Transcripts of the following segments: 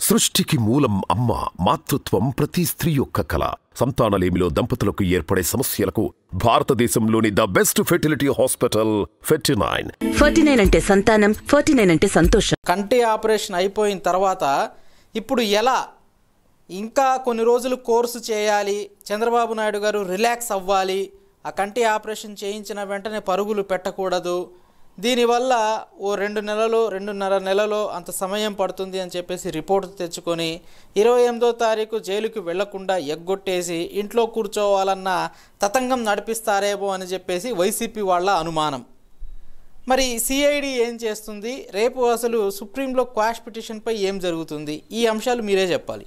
సృష్టికి మూలం అమ్మ మాతృత్వం ప్రతి స్త్రీ యొక్క కళ సంతానలేమిలో దంపతులకు ఏర్పడే సమస్యలకు భారతదేశంలోని the best fertility hospital Ferty Nine forty nine అంటే సంతానం ఫార్టీ నైన్ అంటే సంతోషం కంటి ఆపరేషన్ అయిపోయిన తర్వాత ఇప్పుడు ఎలా ఇంకా కొన్ని రోజులు కోర్సు చేయాలి చంద్రబాబు నాయుడు గారు రిలాక్స్ అవ్వాలి ఆ కంటి ఆపరేషన్ చేయించిన వెంటనే పరుగులు పెట్టకూడదు దీనివల్ల ఓ రెండు నెలలు రెండున్నర నెలలో అంత సమయం పడుతుంది అని చెప్పేసి రిపోర్ట్ తెచ్చుకొని ఇరవై ఎనిమిదో తారీఖు జైలుకి వెళ్లకుండా ఎగ్గొట్టేసి ఇంట్లో కూర్చోవాలన్న తతంగం నడిపిస్తారేమో అని చెప్పేసి వైసీపీ వాళ్ళ అనుమానం మరి సిఐడి ఏం చేస్తుంది రేపు అసలు సుప్రీంలో క్వాష్ పిటిషన్పై ఏం జరుగుతుంది ఈ అంశాలు మీరే చెప్పాలి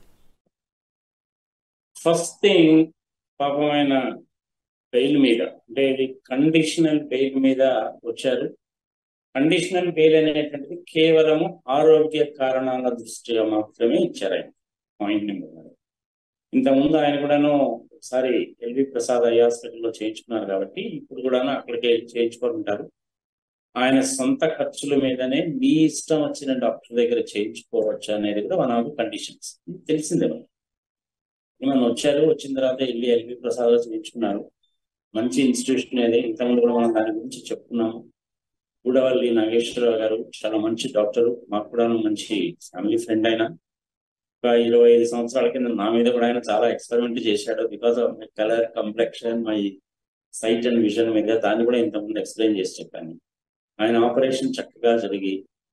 ఫస్ట్ థింగ్ పాపం ఆయన బెయిల్ మీద అంటే ఇది కండిషనల్ బెయిల్ మీద వచ్చారు కండిషనల్ బెయిల్ అనేటువంటిది కేవలం ఆరోగ్య కారణాల దృష్ట్యా మాత్రమే ఇచ్చారు ఆయన పాయింట్ నెంబర్ వన్ ఇంతకుముందు ఆయన కూడాను ఒకసారి ఎల్వి ప్రసాద్ ఐ హాస్పిటల్లో చేయించుకున్నారు కాబట్టి ఇప్పుడు కూడాను అక్కడికి చేయించుకుంటారు ఆయన సొంత ఖర్చుల మీదనే మీ ఇష్టం వచ్చిన డాక్టర్ దగ్గర చేయించుకోవచ్చు అనేది కూడా వన్ ఆఫ్ ది కండిషన్స్ తెలిసిందే మనకి మనం వచ్చారు వచ్చిన తర్వాత వెళ్ళి ఎల్వి ప్రసాద్ చేయించుకున్నారు మంచి ఇన్స్టిట్యూషన్ అది ఇంతకుముందు కూడా మనం దాని గురించి చెప్పుకున్నాము గూడవల్లి నాగేశ్వరరావు గారు చాలా మంచి డాక్టరు మాకు కూడా మంచి ఫ్యామిలీ ఫ్రెండ్ అయినా ఒక ఇరవై ఐదు సంవత్సరాల కింద నా మీద కూడా ఆయన చాలా ఎక్స్పెరిమెంట్ చేశాడు because of my colour complexion my sight and vision మీద దాన్ని కూడా ఇంతకుముందు ఎక్స్ప్లెయిన్ చేసి చెప్పాను ఆయన ఆపరేషన్ చక్కగా జరిగి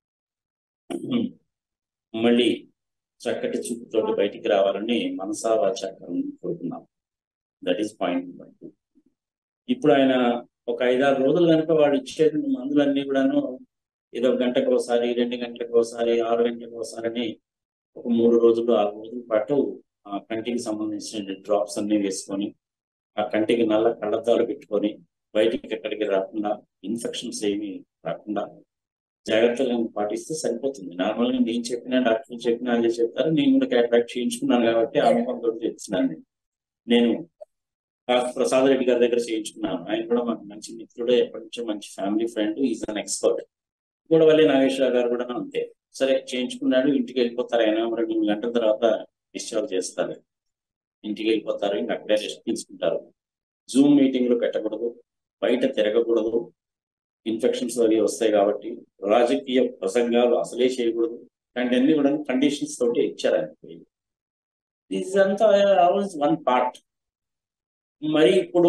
మళ్ళీ చక్కటి చూపుతోటి బయటికి రావాలని మనసా వాచాకరం కోరుకున్నాం దట్ ఈస్ పాయింట్ ఇప్పుడు ఆయన ఒక ఐదారు రోజులు కనుక వాడు ఇచ్చేటువంటి మందులన్నీ కూడాను ఏదో గంటకు ఒకసారి రెండు గంటలకు ఒకసారి ఆరు గంటలకు ఒకసారి అని ఒక మూడు రోజులు ఆరు రోజుల పాటు ఆ కంటికి సంబంధించిన డ్రాప్స్ అన్ని వేసుకొని ఆ కంటికి నల్ల కళ్ళద్దాలు పెట్టుకొని బయటికి ఎక్కడికి రాకుండా ఇన్ఫెక్షన్స్ ఏమి రాకుండా జాగ్రత్తగా పాటిస్తే సరిపోతుంది నార్మల్ గా నేను చెప్పినా డాక్టర్ చెప్పినా అదే చెప్తారు నేను కూడా క్యాట్రాక్ట్ చేయించుకున్నాను కాబట్టి ఆ అనుభవంతో చెప్తున్నాను నేను. నేను డాక్టర్ ప్రసాద్ రెడ్డి గారి దగ్గర చేయించుకున్నాను ఆయన కూడా మాకు మంచి మిత్రుడు ఎప్పటి నుంచో మంచి family friend is an expert Gudavalli Nageswara గారు కూడా అంతే సరే చేయించుకున్నాడు ఇంటికి వెళ్ళిపోతారు ఆయన రెండు మూడు గంటల తర్వాత డిశ్చార్జ్ చేస్తారు ఇంటికి వెళ్ళిపోతారు ఇంకా అక్కడే రెస్ట్ తీసుకుంటారు జూమ్ మీటింగ్లు పెట్టకూడదు బయట తిరగకూడదు ఇన్ఫెక్షన్స్ అవి వస్తాయి కాబట్టి రాజకీయ ప్రసంగాలు అసలే చేయకూడదు ఇలాంటి అన్ని కూడా కండిషన్స్ తోటి ఇచ్చారు ఆయన దిస్ అంతా ఆల్వేస్ వన్ పార్ట్ మరి ఇప్పుడు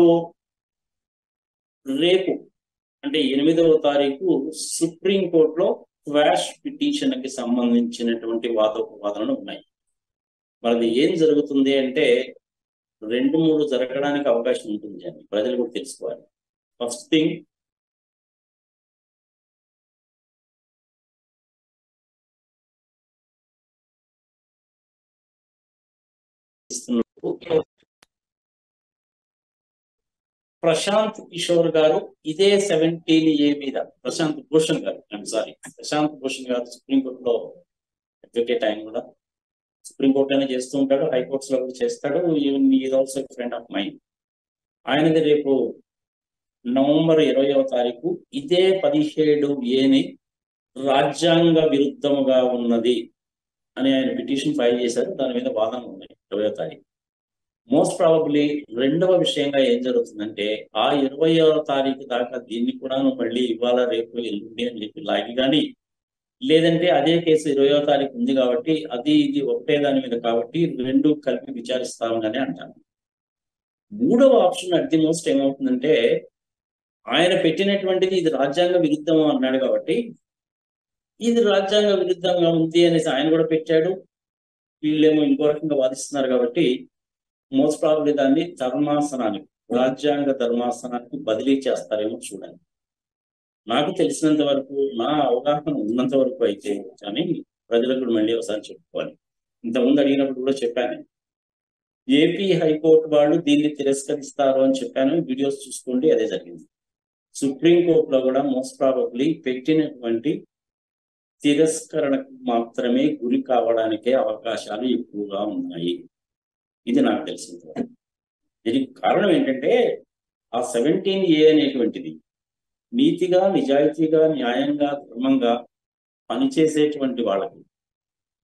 రేపు అంటే ఎనిమిదవ తారీఖు సుప్రీం కోర్టులో క్వాష్ పిటిషన్ కి సంబంధించినటువంటి వాదోపవాదనలు ఉన్నాయి మరి ఏం జరుగుతుంది అంటే రెండు మూడు జరగడానికి అవకాశం ఉంటుంది అని ప్రజలు కూడా తెలుసుకోవాలి ఫస్ట్ థింగ్ ప్రశాంత్ కిషోర్ గారు ఇదే సెవెంటీన్ ఏ మీద ప్రశాంత్ భూషణ్ గారు ఐఎమ్ సారీ ప్రశాంత్ భూషణ్ గారు సుప్రీంకోర్టులో అడ్వకేట్ ఆయన కూడా సుప్రీంకోర్టులోనే చేస్తూ ఉంటాడు హైకోర్ట్స్ లో కూడా చేస్తాడు even is also friend of mind ఆయనది రేపు నవంబర్ ఇరవయవ తారీఖు ఇదే పదిహేడు ఏని రాజ్యాంగ విరుద్ధముగా ఉన్నది అని ఆయన పిటిషన్ ఫైల్ చేశారు దాని మీద వాదనలు ఉన్నాయి ఇరవయో తారీఖు మోస్ట్ ప్రాబబ్లీ రెండవ విషయంగా ఏం జరుగుతుందంటే ఆ ఇరవయో తారీఖు దాకా దీన్ని కూడా మళ్ళీ ఇవాళ రేపు ఎల్లుండి అని చెప్పి లాగి కానీ లేదంటే అదే కేసు ఇరవయో తారీఖు ఉంది కాబట్టి అది ఇది ఒకటే దాని మీద కాబట్టి రెండు కలిపి విచారిస్తామని అంటాను మూడవ ఆప్షన్ అట్ ది మోస్ట్ ఏమవుతుందంటే ఆయన పెట్టినటువంటిది ఇది రాజ్యాంగ విరుద్ధం అన్నాడు కాబట్టి ఇది రాజ్యాంగ విరుద్ధంగా ఉంది అనేసి ఆయన కూడా పెట్టాడు వీళ్ళేమో ఇంకో రకంగా వాదిస్తున్నారు కాబట్టి మోస్ట్ ప్రాబ్లీ దాన్ని ధర్మాసనానికి రాజ్యాంగ ధర్మాసనానికి బదిలీ చేస్తారేమో చూడండి నాకు తెలిసినంత వరకు నా అవగాహన ఉన్నంత వరకు అయితే కానీ ప్రజలకు మళ్ళీ ఒకసారి చెప్పుకోవాలి ఇంతకుముందు అడిగినప్పుడు కూడా చెప్పాను ఏపీ హైకోర్టు వాళ్ళు దీన్ని తిరస్కరిస్తారు అని చెప్పాను వీడియోస్ చూసుకోండి అదే జరిగింది సుప్రీంకోర్టులో కూడా మోస్ట్ ప్రాబబ్లీ పెట్టినటువంటి తిరస్కరణకు మాత్రమే గురి కావడానికే అవకాశాలు ఎక్కువగా ఉన్నాయి ఇది నాకు తెలిసింది దీనికి కారణం ఏంటంటే ఆ సెవెంటీన్ ఏ అనేటువంటిది నీతిగా నిజాయితీగా న్యాయంగా ధర్మంగా పనిచేసేటువంటి వాళ్ళకి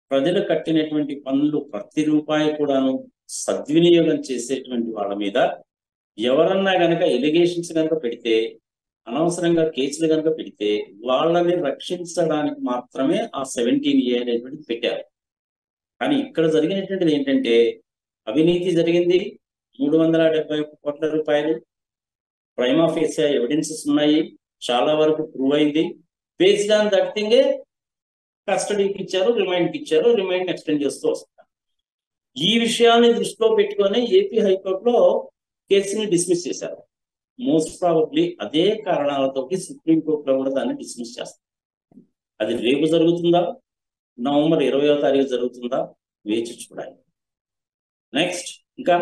ప్రజలు కట్టినటువంటి పన్నులు ప్రతి రూపాయి కూడాను సద్వినియోగం చేసేటువంటి వాళ్ళ మీద ఎవరన్నా గనక ఎలిగేషన్స్ కనుక పెడితే అనవసరంగా కేసులు కనుక పెడితే వాళ్ళని రక్షించడానికి మాత్రమే ఆ సెవెంటీన్ ఏ అనేటువంటిది పెట్టారు కానీ ఇక్కడ జరిగినటువంటిది ఏంటంటే అవినీతి జరిగింది మూడు వందల డెబ్బై ఒక్క కోట్ల రూపాయలు ప్రైమ్ ఆఫ్ ఏసియా ఎవిడెన్సెస్ ఉన్నాయి చాలా వరకు ప్రూవ్ అయింది బేస్డ్ ఆన్ దట్ థింగే కస్టడీకి ఇచ్చారు రిమైండ్కి ఇచ్చారు రిమైండ్ ఎక్స్టెండ్ చేస్తూ వస్తారు ఈ విషయాన్ని దృష్టిలో పెట్టుకొని ఏపీ హైకోర్టులో కేసుని డిస్మిస్ చేశారు మోస్ట్ ప్రాబబ్లీ అదే కారణాలతోటి సుప్రీంకోర్టులో కూడా దాన్ని డిస్మిస్ చేస్తారు అది రేపు జరుగుతుందా నవంబర్ ఇరవయో తారీఖు జరుగుతుందా వేచి చూడాలి నెక్స్ట్ ఇంకా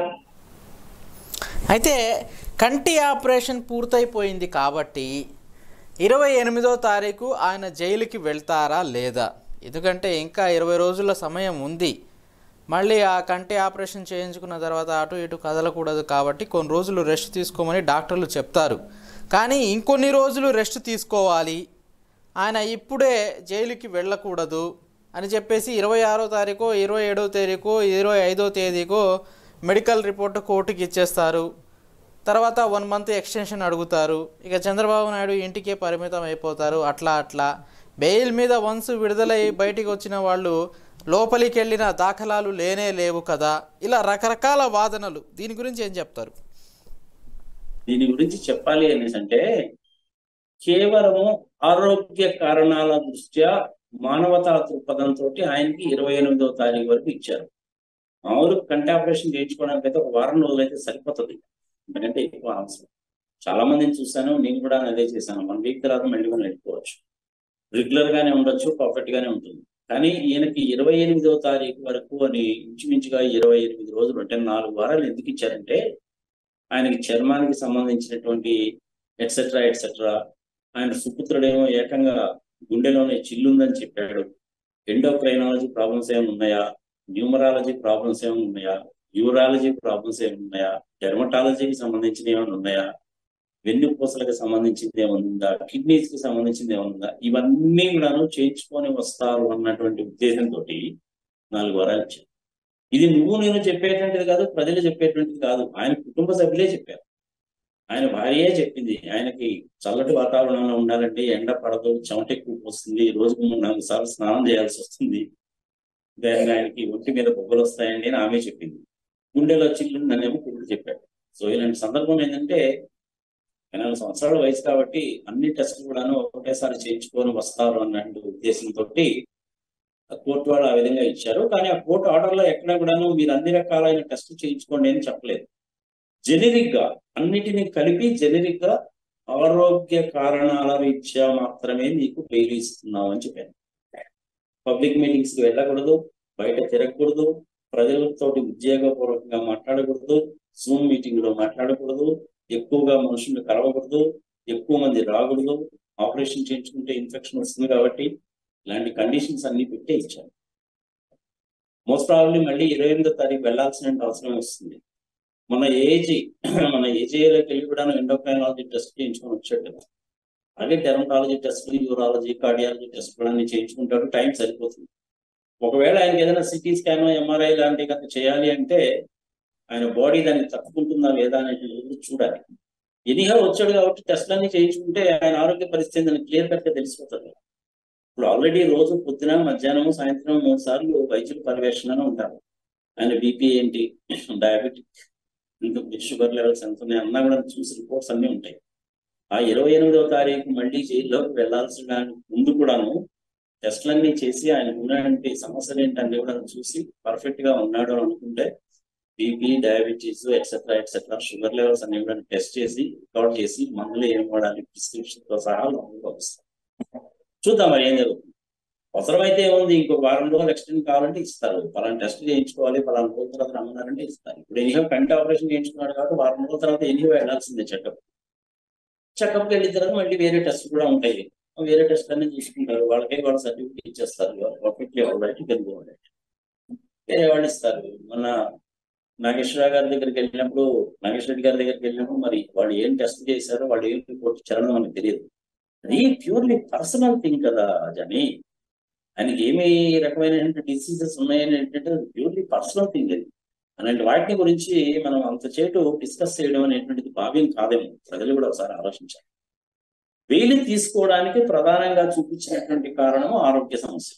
అయితే కంటి ఆపరేషన్ పూర్తయిపోయింది కాబట్టి ఇరవై ఎనిమిదో తారీఖు ఆయన జైలుకి వెళ్తారా లేదా ఎందుకంటే ఇంకా ఇరవై రోజుల సమయం ఉంది మళ్ళీ ఆ కంటి ఆపరేషన్ చేయించుకున్న తర్వాత అటు ఇటు కదలకూడదు కాబట్టి కొన్ని రోజులు రెస్ట్ తీసుకోమని డాక్టర్లు చెప్తారు కానీ ఇంకొన్ని రోజులు రెస్ట్ తీసుకోవాలి ఆయన ఇప్పుడే జైలుకి వెళ్ళకూడదు అని చెప్పేసి ఇరవై ఆరో తారీఖు ఇరవై ఏడో తారీఖు ఇరవై ఐదో తేదీకో మెడికల్ రిపోర్ట్ కోర్టుకి ఇచ్చేస్తారు తర్వాత వన్ మంత్ ఎక్స్టెన్షన్ అడుగుతారు ఇక చంద్రబాబు నాయుడు ఇంటికే పరిమితం అయిపోతారు అట్లా అట్లా బెయిల్ మీద వన్స్ విడుదలై బయటికి వచ్చిన వాళ్ళు లోపలికి వెళ్ళిన దాఖలాలు లేనే లేవు కదా ఇలా రకరకాల వాదనలు దీని గురించి ఏం చెప్తారు దీని గురించి చెప్పాలి అనేసి అంటే కేవలము ఆరోగ్య కారణాల దృష్ట్యా మానవతా దృక్పథంతో ఆయనకి ఇరవై ఎనిమిదవ తారీఖు వరకు ఇచ్చారు మామూలు కంటి ఆపరేషన్ చేయించుకోవడానికి అయితే ఒక వారం రోజులు అయితే సరిపోతుంది ఎందుకంటే ఎక్కువ అవసరం చాలా మందిని చూశాను నేను కూడా అదే చేశాను వన్ వీక్ తర్వాత మళ్ళీ మనం వెళ్ళిపోవచ్చు రెగ్యులర్ గానే ఉండొచ్చు పర్ఫెక్ట్ గానే ఉంటుంది కానీ ఈయనకి ఇరవై ఎనిమిదవ తారీఖు వరకు అని ఇంచుమించుగా ఇరవై ఎనిమిది రోజులు అంటే నాలుగు వారాలు ఎందుకు ఇచ్చారంటే ఆయనకి చర్మానికి సంబంధించినటువంటి ఎట్సెట్రా ఎట్సెట్రా ఆయన సుపుత్రుడేమో ఏకంగా గుండెలోనే చిల్లుందని చెప్పాడు ఎండోక్రైనాలజీ ప్రాబ్లమ్స్ ఏమైనా ఉన్నాయా న్యూమరాలజీ ప్రాబ్లమ్స్ ఏమైనా ఉన్నాయా యూరాలజీ ప్రాబ్లమ్స్ ఏమైనా ఉన్నాయా డెర్మటాలజీకి సంబంధించిన ఏమైనా ఉన్నాయా వెన్నుపూసలకు సంబంధించింది ఏమైనా ఉందా కిడ్నీస్ కి సంబంధించింది ఏమైనా ఉందా ఇవన్నీ కూడాను చేయించుకొని వస్తారు అన్నటువంటి ఉద్దేశంతో నాలుగు వారాలు ఇచ్చారు ఇది నువ్వు నేను చెప్పేటువంటిది కాదు ప్రజలు చెప్పేటువంటిది కాదు ఆయన కుటుంబ సభ్యులే చెప్పారు ఆయన భార్యే చెప్పింది ఆయనకి చల్లటి వాతావరణంలో ఉండాలంటే ఎండ పడదు చెమట ఎక్కువ వస్తుంది రోజుకు మూడు నాలుగు సార్లు స్నానం చేయాల్సి వస్తుంది దానికి ఆయనకి ఒంటి మీద పొగలు వస్తాయండి అని ఆమె చెప్పింది గుండెలో చిల్లు నన్నేమో కుదురు చెప్పాడు సో ఇలాంటి సందర్భం ఏంటంటే ఎనభై సంవత్సరాల వయసు కాబట్టి అన్ని టెస్టులు కూడాను ఒకటేసారి చేయించుకొని వస్తారు అన్నట్టు ఉద్దేశంతో కోర్టు వాళ్ళు ఆ విధంగా ఇచ్చారు కానీ ఆ కోర్టు ఆర్డర్ లో ఎక్కడ కూడాను మీరు అన్ని రకాలైన టెస్ట్ చేయించుకోండి అని చెప్పలేదు జెనరిక్ గా అన్నిటిని కలిపి జెనరిక్ గా ఆరోగ్య కారణాల రీత్యా మాత్రమే మీకు బెయిల్ ఇస్తున్నాం అని చెప్పాను పబ్లిక్ మీటింగ్స్ కి వెళ్ళకూడదు బయట తిరగకూడదు ప్రజలతోటి ఉద్యోగపూర్వకంగా మాట్లాడకూడదు జూమ్ మీటింగ్ లో మాట్లాడకూడదు ఎక్కువగా మనుషులు కలవకూడదు ఎక్కువ మంది రాకూడదు ఆపరేషన్ చేయించుకుంటే ఇన్ఫెక్షన్ వస్తుంది కాబట్టి ఇలాంటి కండిషన్స్ అన్ని పెట్టే ఇచ్చారు మోస్ట్ ప్రాబ్లీ మళ్ళీ ఇరవై ఎనిమిదో తారీఖు వెళ్లాల్సిన అవసరం వస్తుంది మన ఏజీ మన ఏజీలోకి వెళ్ళి కూడా ఎండోక్రైనాలజీ టెస్ట్ చేయించుకొని వచ్చాడు కదా అలాగే dermatology test urology cardiology test కూడా అన్ని చేయించుకుంటాడు టైం సరిపోతుంది ఒకవేళ ఆయనకి ఏదైనా సిటీ స్కాన్ ఎంఆర్ఐ లాంటివి కనుక చేయాలి అంటే ఆయన బాడీ దాన్ని తట్టుకుంటుందా లేదా అనేది చూడాలి ఎనీహా వచ్చాడు కాబట్టి టెస్ట్లన్నీ చేయించుకుంటే ఆయన ఆరోగ్య పరిస్థితి దాన్ని క్లియర్ కట్ గా తెలిసిపోతుంది ఇప్పుడు ఆల్రెడీ రోజు పొద్దున మధ్యాహ్నం సాయంత్రం మూడు సార్లు వైద్యుల పర్యవేక్షణలో ఉంటారు ఆయన బీపీ ఏంటి డయాబెటిక్ ఇంకా షుగర్ లెవెల్స్ ఎంత ఉన్నాయి అన్నా కూడా చూసి రిపోర్ట్స్ అన్ని ఉంటాయి ఆ ఇరవై ఎనిమిదవ తారీఖు మళ్ళీ జైల్లోకి వెళ్లాల్సిన ముందు కూడాను టెస్ట్లన్నీ చేసి ఆయన ఉన్నటువంటి సమస్యలు ఏంటన్నీ కూడా చూసి పర్ఫెక్ట్ గా ఉన్నాడు అని అనుకుంటే BP diabetes etcetera etcetera sugar levels అన్ని కూడా టెస్ట్ చేసి రికార్డ్ చేసి మందులు ఏం వాడాలి ప్రిస్క్రిప్షన్ తో సహా లోపలికి పంపిస్తారు చూద్దాం మరి ఏం జరుగుతుంది అవసరమైతే ఏముంది ఇంకో వారం రోజులు ఎక్స్టెండ్ కావాలంటే ఇస్తారు పలానా టెస్ట్ చేయించుకోవాలి పలానా రోజుల తర్వాత రమ్మన్నారంటే ఇస్తారు ఇప్పుడు ఎనీహో కంటి ఆపరేషన్ చేయించుకున్నాడు కాబట్టి వారం రోజుల తర్వాత ఎనీహో వెళ్ళాల్సిందే చెకప్ చెకప్కి వెళ్ళిన తర్వాత మళ్ళీ వేరే టెస్ట్ కూడా ఉంటాయి వేరే టెస్ట్ అన్ని చూసుకుంటారు వాళ్ళకే వాళ్ళ సర్టిఫికేట్ ఇచ్చేస్తారు పర్ఫెక్ట్లీ ఆల్రెడీ కనుకోవాలి వేరే వాళ్ళు ఇస్తారు మన నాగేశ్వరరావు గారి దగ్గరికి వెళ్ళినప్పుడు నాగేశ్వర రెడ్డి గారి దగ్గరికి వెళ్ళినప్పుడు మరి వాళ్ళు ఏం టెస్ట్ చేశారో వాళ్ళు ఏం రిపోర్ట్ ఇచ్చారో మనకు తెలియదు అది ప్యూర్లీ పర్సనల్ థింగ్ కదా జని ఆయనకి ఏమి రకమైన డిసీజెస్ ఉన్నాయని ఏంటంటే ప్యూర్లీ పర్సనల్ థింగ్ అది అలాంటి వాటిని గురించి మనం అంత చేటు డిస్కస్ చేయడం అనేటువంటిది భావ్యం కాదేమో ప్రజలు కూడా ఒకసారి ఆలోచించాలి వేలి తీసుకోవడానికి ప్రధానంగా చూపించినటువంటి కారణము ఆరోగ్య సమస్య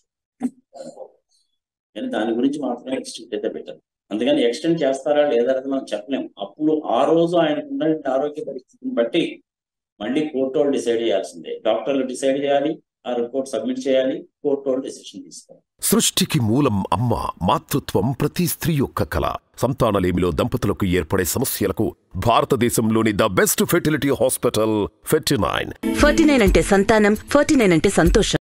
కానీ దాని గురించి మాత్రమే ఎక్స్టెంట్ అయితే పెట్టారు అందుకని ఎక్స్టెండ్ చేస్తారా లేదా అనేది మనం చెప్పలేము అప్పుడు ఆ రోజు ఆయనకున్న ఆరోగ్య పరిస్థితిని బట్టి మళ్ళీ కోర్టు వాళ్ళు డిసైడ్ చేయాల్సిందే డాక్టర్లు డిసైడ్ చేయాలి ఆ రిపోర్ట్ సబ్మిట్ చేయాలి కోర్టు వాళ్ళు డెసిషన్ తీసుకోవాలి సృష్టికి మూలం అమ్మ మాతృత్వం ప్రతి స్త్రీ యొక్క కళ సంతానలేమిలో దంపతులకు ఏర్పడే సమస్యలకు భారతదేశంలోని the best fertility hospital Ferty Nine forty nine అంటే సంతానం ఫార్టీ నైన్ అంటే సంతోషం